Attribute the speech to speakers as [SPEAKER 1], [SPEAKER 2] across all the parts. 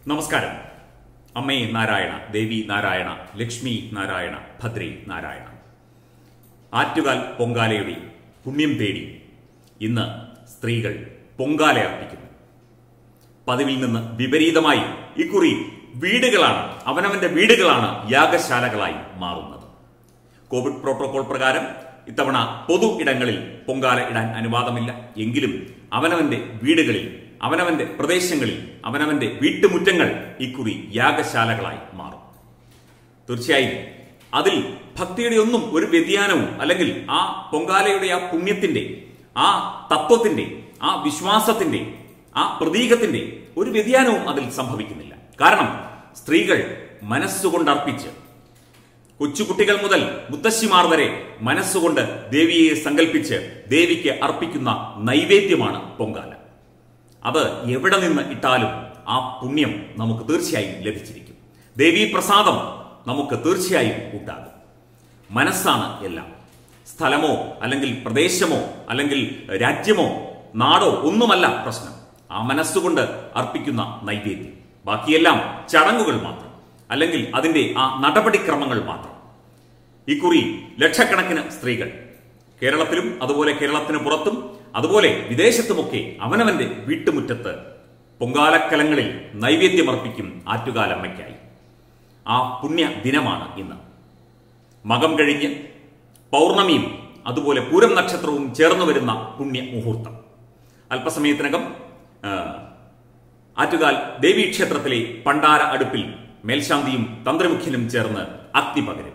[SPEAKER 1] നമസ്കാരം അമ്മേ നാരായണ ദേവി നാരായണ ലക്ഷ്മി നാരായണ ഭദ്രേ നാരായണ ആറ്റുകാൽ പൊങ്കാലയുടെ പുണ്യം തേടി ഇന്ന് സ്ത്രീകൾ പൊങ്കാല അർപ്പിക്കുന്നു പതിവിൽ നിന്ന് വിപരീതമായി ഇക്കുറി വീടുകളാണ് അവനവന്റെ വീടുകളാണ് യാഗശാലകളായി മാറുന്നത് കോവിഡ് പ്രോട്ടോകോൾ പ്രകാരം ഇത്തവണ പൊതു ഇടങ്ങളിൽ പൊങ്കാല ഇടാൻ അനുവാദമില്ല എങ്കിലും അവനവന്റെ വീടുകളിൽ അവനവന്റെ പ്രദേശങ്ങളിൽ അവനവന്റെ വീട്ടുമുറ്റങ്ങൾ ഇക്കുറി യാഗശാലകളായി മാറും തീർച്ചയായും അതിൽ ഭക്തിയുടെ ഒന്നും ഒരു വ്യതിയാനവും അല്ലെങ്കിൽ ആ പൊങ്കാലയുടെ ആ പുണ്യത്തിന്റെ ആ തത്വത്തിന്റെ ആ വിശ്വാസത്തിന്റെ ആ പ്രതീകത്തിന്റെ ഒരു വ്യതിയാനവും അതിൽ സംഭവിക്കുന്നില്ല കാരണം സ്ത്രീകൾ മനസ്സുകൊണ്ട് അർപ്പിച്ച് കൊച്ചുകുട്ടികൾ മുതൽ മുത്തശ്ശിമാർ വരെ മനസ്സുകൊണ്ട് ദേവിയെ സങ്കല്പിച്ച് ദേവിക്ക് അർപ്പിക്കുന്ന നൈവേദ്യമാണ് പൊങ്കാല അത് എവിടെ നിന്ന് ഇട്ടാലും ആ പുണ്യം നമുക്ക് തീർച്ചയായും ലഭിച്ചിരിക്കും ദേവീ പ്രസാദം നമുക്ക് തീർച്ചയായും ഉണ്ടാകും മനസ്സാണ് എല്ലാം സ്ഥലമോ അല്ലെങ്കിൽ പ്രദേശമോ അല്ലെങ്കിൽ രാജ്യമോ നാടോ ഒന്നുമല്ല പ്രശ്നം ആ മനസ്സുകൊണ്ട് അർപ്പിക്കുന്ന നൈവേദ്യം ബാക്കിയെല്ലാം ചടങ്ങുകൾ മാത്രം അല്ലെങ്കിൽ അതിന്റെ ആ നടപടിക്രമങ്ങൾ മാത്രം ഇക്കുറി ലക്ഷക്കണക്കിന് സ്ത്രീകൾ കേരളത്തിലും അതുപോലെ കേരളത്തിന് പുറത്തും അതുപോലെ വിദേശത്തുമൊക്കെ അവനവന്റെ വീട്ടുമുറ്റത്ത് പൊങ്കാലക്കലങ്ങളിൽ നൈവേദ്യമർപ്പിക്കും ആറ്റുകാലമ്മയ്ക്കായി ആ പുണ്യ ദിനമാണ് ഇന്ന് മകം കഴിഞ്ഞ് പൗർണമിയും അതുപോലെ പൂരം നക്ഷത്രവും ചേർന്ന് വരുന്ന പുണ്യ മുഹൂർത്തം അല്പസമയത്തിനകം ആ, ആറ്റുകാൽ ദേവീക്ഷേത്രത്തിലെ പണ്ടാര അടുപ്പിൽ മേൽശാന്തിയും തന്ത്രമുഖ്യനും ചേർന്ന് അഗ്നി പകരും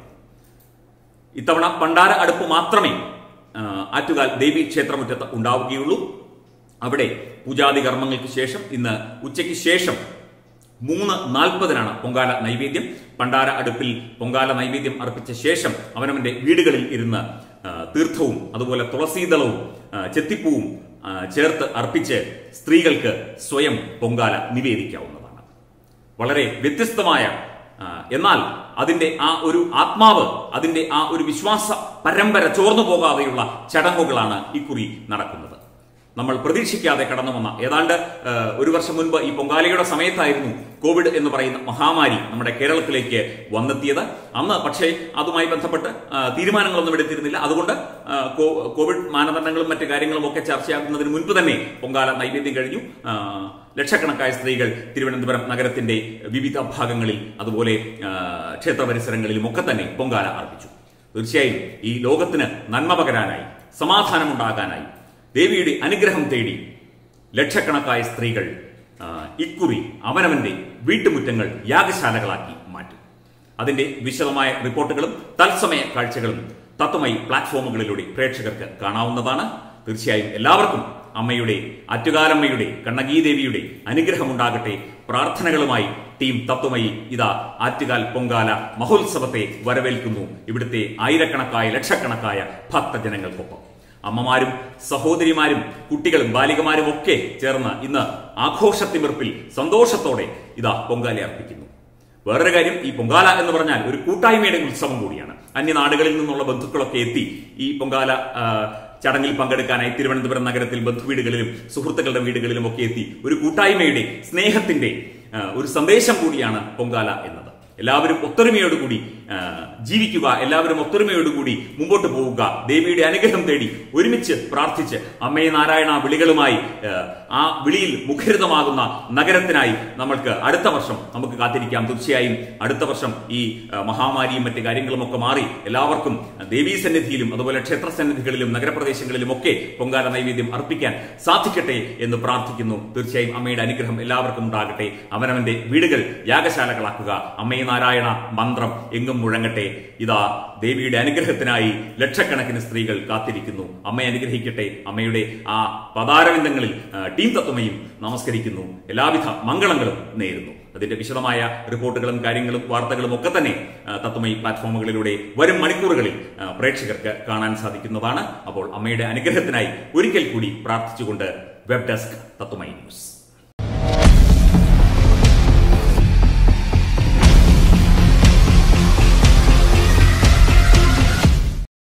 [SPEAKER 1] ഇത്തവണ പണ്ടാര അടുപ്പ് മാത്രമേ ആ, ആറ്റുകാൽ ദേവി ക്ഷേത്രമുറ്റത്ത് ഉണ്ടാവുകയുള്ളൂ അവിടെ പൂജാതി കർമ്മങ്ങൾക്ക് ശേഷം ഇന്ന് ഉച്ചയ്ക്ക് ശേഷം മൂന്ന് നാൽപ്പതിനാണ് പൊങ്കാല നൈവേദ്യം പണ്ടാര അടുപ്പിൽ പൊങ്കാല നൈവേദ്യം അർപ്പിച്ച ശേഷം അവനവന്റെ വീടുകളിൽ ഇരുന്ന് ആ, തീർത്ഥവും അതുപോലെ തുളസീദളവും ആ, ചെത്തിപ്പൂവും ആ, ചേർത്ത് അർപ്പിച്ച് സ്ത്രീകൾക്ക് സ്വയം പൊങ്കാല നിവേദിക്കാവുന്നതാണ് വളരെ വ്യത്യസ്തമായ ആ, എന്നാൽ അതിന്റെ ആ ഒരു ആത്മാവ് അതിന്റെ ആ ഒരു വിശ്വാസ പരമ്പര ചോർന്നു പോകാതെയുള്ള ചടങ്ങുകളാണ് ഇക്കുറി നടക്കുന്നത് നമ്മൾ പ്രതീക്ഷിക്കാതെ കടന്നു വന്ന ഏതാണ്ട് ആ, ഒരു വർഷം മുൻപ് ഈ പൊങ്കാലയുടെ സമയത്തായിരുന്നു കോവിഡ് എന്ന് പറയുന്ന മഹാമാരി നമ്മുടെ കേരളത്തിലേക്ക് വന്നെത്തിയത് അന്ന് പക്ഷേ അതുമായി ബന്ധപ്പെട്ട് ആ, തീരുമാനങ്ങളൊന്നും എടുത്തിരുന്നില്ല അതുകൊണ്ട് ആ, കോ- കോവിഡ് മാനദണ്ഡങ്ങളും മറ്റു കാര്യങ്ങളും ഒക്കെ ചർച്ചയാകുന്നതിന് മുൻപ് തന്നെ പൊങ്കാല നൈവേദ്യം കഴിഞ്ഞു ആ, ലക്ഷക്കണക്കായ സ്ത്രീകൾ തിരുവനന്തപുരം നഗരത്തിന്റെ വിവിധ ഭാഗങ്ങളിൽ അതുപോലെ ആ, ക്ഷേത്ര പരിസരങ്ങളിലും ഒക്കെ തന്നെ പൊങ്കാല അർപ്പിച്ചു തീർച്ചയായും ഈ ലോകത്തിന് നന്മ പകരാനായി സമാധാനമുണ്ടാകാനായി ദേവിയുടെ അനുഗ്രഹം തേടി ലക്ഷക്കണക്കായ സ്ത്രീകൾ ആ, ഇക്കുറി അവനവന്റെ വീട്ടുമുറ്റങ്ങൾ യാഗശാലകളാക്കി മാറ്റും അതിന്റെ വിശദമായ റിപ്പോർട്ടുകളും തത്സമയ കാഴ്ചകളും തത്വമയി പ്ലാറ്റ്ഫോമുകളിലൂടെ പ്രേക്ഷകർക്ക് കാണാവുന്നതാണ് തീർച്ചയായും എല്ലാവർക്കും അമ്മയുടെ അറ്റുകാലമ്മയുടെ കണ്ണകീ ദേവിയുടെ അനുഗ്രഹമുണ്ടാകട്ടെ പ്രാർത്ഥനകളുമായി ടീം തത്വമയി ഇതാ ആറ്റുകാൽ പൊങ്കാല മഹോത്സവത്തെ വരവേൽക്കുന്നു ഇവിടുത്തെ ആയിരക്കണക്കായ ലക്ഷക്കണക്കായ ഭക്തജനങ്ങൾക്കൊപ്പം അമ്മമാരും സഹോദരിമാരും കുട്ടികളും ബാലികമാരും ഒക്കെ ചേർന്ന് ഇന്ന് ആഘോഷത്തിമിർപ്പിൽ സന്തോഷത്തോടെ ഇതാ പൊങ്കാല അർപ്പിക്കുന്നു വേറൊരു കാര്യം ഈ പൊങ്കാല എന്ന് പറഞ്ഞാൽ ഒരു കൂട്ടായ്മയുടെ ഉത്സവം കൂടിയാണ് അന്യനാടുകളിൽ നിന്നുള്ള ബന്ധുക്കളൊക്കെ എത്തി ഈ പൊങ്കാല ആ, ചടങ്ങിൽ പങ്കെടുക്കാനായി തിരുവനന്തപുരം നഗരത്തിൽ ബന്ധുവീടുകളിലും സുഹൃത്തുക്കളുടെ വീടുകളിലും ഒക്കെ എത്തി ഒരു കൂട്ടായ്മയുടെ സ്നേഹത്തിന്റെ ആ, ഒരു സന്ദേശം കൂടിയാണ് പൊങ്കാല എന്നത് എല്ലാവരും ഒത്തൊരുമയോടുകൂടി ആ, ജീവിക്കുക എല്ലാവരും ഒത്തൊരുമയോടുകൂടി മുമ്പോട്ട് പോവുക ദേവിയുടെ അനുഗ്രഹം തേടി ഒരുമിച്ച് പ്രാർത്ഥിച്ച് അമ്മയെ നാരായണ വിളികളുമായി ആ, ആ വിളിയിൽ മുഖരിതമാകുന്ന നഗരത്തിനായി നമ്മൾക്ക് അടുത്ത വർഷം നമുക്ക് കാത്തിരിക്കാം തീർച്ചയായും അടുത്ത വർഷം ഈ ആ, മഹാമാരിയും മറ്റു കാര്യങ്ങളും ഒക്കെ മാറി എല്ലാവർക്കും ദേവീ സന്നിധിയിലും അതുപോലെ ക്ഷേത്ര സന്നിധികളിലും നഗരപ്രദേശങ്ങളിലും ഒക്കെ പൊങ്കാല നൈവേദ്യം അർപ്പിക്കാൻ സാധിക്കട്ടെ എന്ന് പ്രാർത്ഥിക്കുന്നു തീർച്ചയായും അമ്മയുടെ അനുഗ്രഹം എല്ലാവർക്കും ഉണ്ടാകട്ടെ അവനവന്റെ വീടുകൾ യാഗശാലകളാക്കുക അമ്മയെ നാരായണ മന്ത്രം എങ്ങും മുഴങ്ങട്ടെ ഇതാ ദേവിയുടെ അനുഗ്രഹത്തിനായി ലക്ഷക്കണക്കിന് സ്ത്രീകൾ കാത്തിരിക്കുന്നു അമ്മയെ അനുഗ്രഹിക്കട്ടെ അമ്മയുടെ ആ പതാരവിന്ദങ്ങളിൽ ആ, ടീം തത്വമയും നമസ്കരിക്കുന്നു എല്ലാവിധ മംഗളങ്ങളും നേരുന്നു അതിന്റെ വിശദമായ റിപ്പോർട്ടുകളും കാര്യങ്ങളും വാർത്തകളും ഒക്കെ തന്നെ ആ, തത്വമയി പ്ലാറ്റ്ഫോമുകളിലൂടെ വരും മണിക്കൂറുകളിൽ ആ, പ്രേക്ഷകർക്ക് കാണാൻ സാധിക്കുന്നതാണ് അപ്പോൾ അമ്മയുടെ അനുഗ്രഹത്തിനായി ഒരിക്കൽ കൂടി പ്രാർത്ഥിച്ചുകൊണ്ട് വെബ് ഡെസ്ക് തത്വമയി ന്യൂസ്